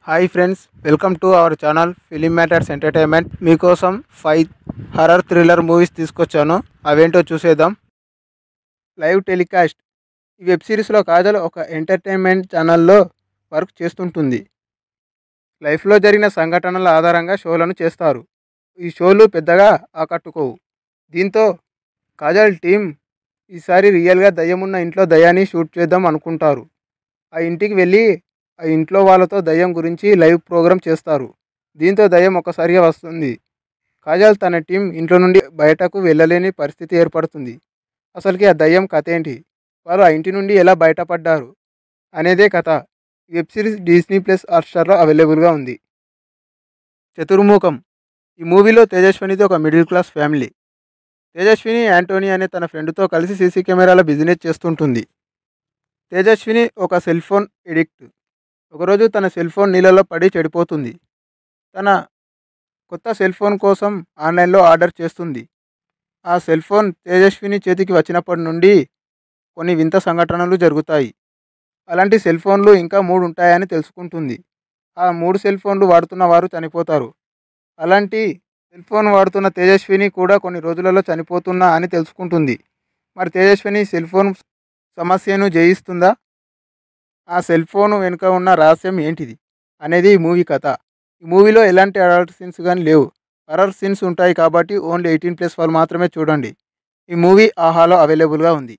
hi friends welcome to our channel film matters entertainment మీకోసం five horror thriller movies తీసుకొచ్చాను అవేంటో చూసేద్దాం live telecast ఈ వెబ్ సిరీస్లో కాజల్ ఒక ఎంటర్టైన్మెంట్ ఛానల్లో వర్క్ చేస్తుంటుంది లైఫ్లో జరిగిన సంఘటనల ఆధారంగా షోలను చేస్తారు ఈ షోలు పెద్దగా ఆకట్టుకోవు దీంతో కాజల్ టీం ఈసారి రియల్గా దయ్యమున్న ఇంట్లో దయ్యాన్ని షూట్ చేద్దాం అనుకుంటారు ఆ ఇంటికి వెళ్ళి ఆ ఇంట్లో వాళ్ళతో దయ్యం గురించి లైవ్ ప్రోగ్రామ్ చేస్తారు దీంతో దయ్యం ఒక్కసారిగా వస్తుంది కాజల్ తన టీం ఇంట్లో నుండి బయటకు వెళ్ళలేని పరిస్థితి ఏర్పడుతుంది అసలుకి ఆ దయ్యం కథ ఏంటి వారు ఆ ఇంటి నుండి ఎలా బయటపడ్డారు అనేదే కథ ఈ వెబ్ సిరీస్ డిస్నీ ప్లస్ హాట్స్టార్లో అవైలబుల్గా ఉంది చతుర్ముఖం ఈ మూవీలో తేజస్వినిది ఒక middle class family Tejaswini Antony అనే తన ఫ్రెండ్తో కలిసి సీసీ కెమెరాల బిజినెస్ చేస్తుంటుంది తేజస్విని ఒక సెల్ ఫోన్ ఎడిక్ట్ ఒకరోజు తన సెల్ ఫోన్ నీళ్ళలో పడి చెడిపోతుంది తన కొత్త సెల్ ఫోన్ కోసం ఆన్లైన్లో ఆర్డర్ చేస్తుంది ఆ సెల్ ఫోన్ తేజస్విని చేతికి వచ్చినప్పటి నుండి కొన్ని వింత సంఘటనలు జరుగుతాయి అలాంటి సెల్ ఫోన్లు ఇంకా మూడు ఉంటాయని తెలుసుకుంటుంది ఆ మూడు సెల్ ఫోన్లు వాడుతున్న వారు చనిపోతారు అలాంటి సెల్ ఫోన్ వాడుతున్న తేజస్విని కూడా కొన్ని రోజులలో చనిపోతున్నా అని తెలుసుకుంటుంది మరి తేజస్విని సెల్ ఫోన్ సమస్యను జయిస్తుందా ఆ సెల్ ఫోన్ వెనుక ఉన్న రహస్యం ఏంటిది అనేది ఈ మూవీ కథ ఈ మూవీలో ఎలాంటి అడల్ట్ సీన్స్ కానీ లేవు హర్రర్ సీన్స్ ఉంటాయి కాబట్టి ఓన్లీ ఎయిటీన్ ప్లస్ వాళ్ళు మాత్రమే చూడండి ఈ మూవీ ఆహాలో అవైలబుల్గా ఉంది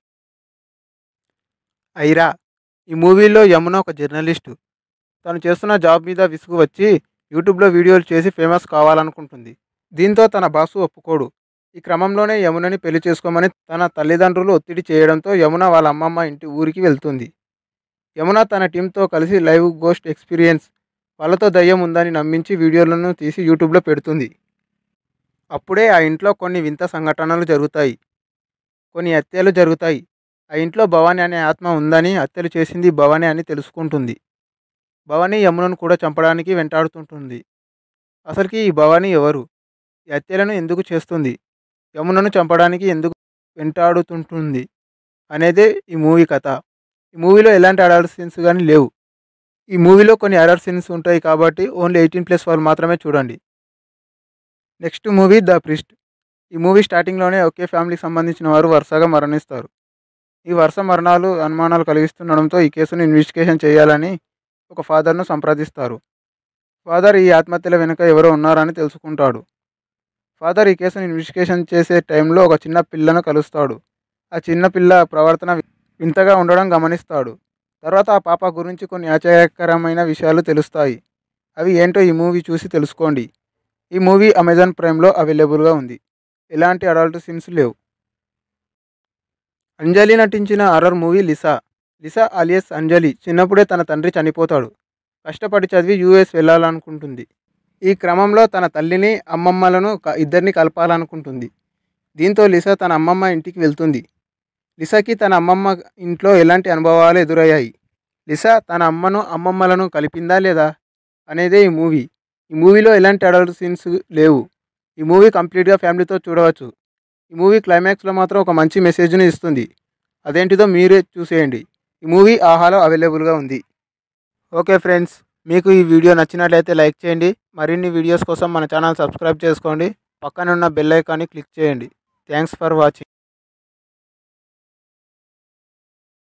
ఐరా ఈ మూవీలో యమున ఒక జర్నలిస్టు తను చేస్తున్న జాబ్ మీద విసుగు వచ్చి యూట్యూబ్లో వీడియోలు చేసి ఫేమస్ కావాలనుకుంటుంది దీంతో తన బాసు ఒప్పుకోడు ఈ క్రమంలోనే యమునని పెళ్లి చేసుకోమని తన తల్లిదండ్రులు ఒత్తిడి చేయడంతో యమున వాళ్ళ అమ్మమ్మ ఇంటి ఊరికి వెళ్తుంది యమున తన టీంతో కలిసి లైవ్ గోస్ట్ ఎక్స్పీరియన్స్ వాళ్ళతో దయ్యం ఉందని నమ్మించి వీడియోలను తీసి యూట్యూబ్లో పెడుతుంది అప్పుడే ఆ ఇంట్లో కొన్ని వింత సంఘటనలు జరుగుతాయి కొన్ని హత్యలు జరుగుతాయి ఆ ఇంట్లో భవాని అనే ఆత్మ ఉందని హత్యలు చేసింది భవాని అని తెలుసుకుంటుంది భవాని యమునను కూడా చంపడానికి వెంటాడుతుంటుంది అసలుకి ఈ భవాని ఎవరు ఈ హత్యలను ఎందుకు చేస్తుంది యమునను చంపడానికి ఎందుకు వెంటాడుతుంటుంది అనేదే ఈ మూవీ కథ ఈ మూవీలో ఎలాంటి అడల్ట్ సీన్స్ కానీ లేవు ఈ మూవీలో కొన్ని అడల్ట్ సీన్స్ ఉంటాయి కాబట్టి ఓన్లీ ఎయిటీన్ ప్లస్ వాళ్ళు మాత్రమే చూడండి నెక్స్ట్ మూవీ ద ప్రిస్ట్ ఈ మూవీ స్టార్టింగ్లోనే ఒకే ఫ్యామిలీకి సంబంధించిన వారు వరుసగా మరణిస్తారు ఈ వరుస మరణాలు అనుమానాలు కలిగిస్తుండడంతో ఈ కేసును ఇన్వెస్టిగేషన్ చేయాలని ఒక ఫాదర్ను సంప్రదిస్తారు ఫాదర్ ఈ ఆత్మహత్యల వెనుక ఎవరో ఉన్నారని తెలుసుకుంటాడు ఫాదర్ ఈ కేసును ఇన్వెస్టిగేషన్ చేసే టైంలో ఒక చిన్న పిల్లను కలుస్తాడు ఆ చిన్న పిల్ల ప్రవర్తన వింతగా ఉండడం గమనిస్తాడు తర్వాత ఆ పాప గురించి కొన్ని ఆశ్చర్యకరమైన విషయాలు తెలుస్తాయి అవి ఏంటో ఈ మూవీ చూసి తెలుసుకోండి ఈ మూవీ అమెజాన్ ప్రైమ్లో అవైలబుల్గా ఉంది ఎలాంటి అడల్ట్ సీన్స్ లేవు అంజలి నటించిన horror movie Lisa Lisa alias Anjali చిన్నప్పుడే తన తండ్రి చనిపోతాడు కష్టపడి చదివి యూఎస్ వెళ్ళాలనుకుంటుంది ఈ క్రమంలో తన తల్లిని అమ్మమ్మలను క- ఇద్దరిని కలపాలనుకుంటుంది దీంతో లిసా తన అమ్మమ్మ ఇంటికి వెళ్తుంది లిసాకి తన అమ్మమ్మ ఇంట్లో ఎలాంటి అనుభవాలు ఎదురయ్యాయి లిసా తన అమ్మను అమ్మమ్మలను కలిపిందా లేదా అనేదే ఈ మూవీ ఈ మూవీలో ఎలాంటి అడల్ట్ సీన్స్ లేవు ఈ మూవీ కంప్లీట్గా ఫ్యామిలీతో చూడవచ్చు ఈ మూవీ క్లైమాక్స్లో మాత్రం ఒక మంచి మెసేజ్ని ఇస్తుంది అదేంటిదో మీరే చూసేయండి ఈ మూవీ ఆహాలో అవైలబుల్గా ఉంది ఓకే ఫ్రెండ్స్ మీకు ఈ వీడియో నచ్చినట్లయితే లైక్ చేయండి మరిన్ని వీడియోస్ కోసం మన ఛానల్ సబ్స్క్రైబ్ చేసుకోండి పక్కనున్న బెల్ ఐకాన్ని క్లిక్ చేయండి థ్యాంక్స్ ఫర్ వాచింగ్